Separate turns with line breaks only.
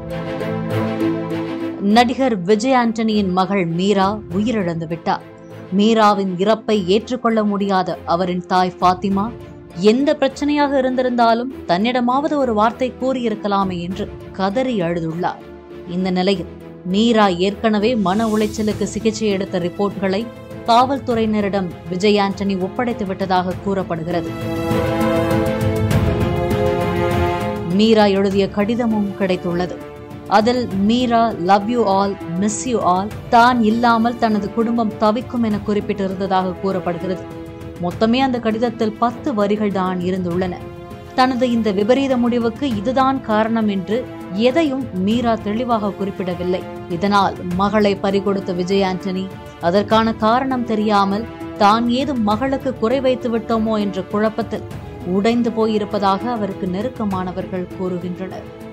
நடிகர் விஜய் ஆண்டனியின் மகள் மீரா உயிரிழந்து விட்டார் மீராவின் இறப்பை ஏற்றுக்கொள்ள முடியாத அவரின் தாய் ஃபாத்திமா எந்த பிரச்சனையாக இருந்திருந்தாலும் தன்னிடமாவது ஒரு வார்த்தை கூறியிருக்கலாமே என்று கதறி அழுதுள்ளார் இந்த நிலையில் மீரா ஏற்கனவே மன உளைச்சலுக்கு சிகிச்சை எடுத்த ரிப்போர்ட்களை காவல்துறையினரிடம் விஜய் ஆண்டனி ஒப்படைத்து விட்டதாக கூறப்படுகிறது மீரா எழுதிய கடிதமும் கிடைத்துள்ளது அதில் Meera love you all miss you all தான் இல்லாமல் தனது குடும்பம் தவிக்கும் என குறிப்பிட்டிருந்ததாக கூறப்படுகிறது மொத்தமே அந்த கடிதத்தில் பத்து வரிகள் தான் இருந்துள்ளன தனது இந்த விபரீத முடிவுக்கு இதுதான் காரணம் என்று எதையும் மீரா தெளிவாக குறிப்பிடவில்லை இதனால் மகளை பறிகொடுத்த விஜய் ஆண்டனி அதற்கான காரணம் தெரியாமல் தான் ஏதும் மகளுக்கு குறை வைத்து விட்டோமோ என்ற குழப்பத்தில் உடைந்து போயிருப்பதாக அவருக்கு நெருக்கமானவர்கள் கூறுகின்றனர்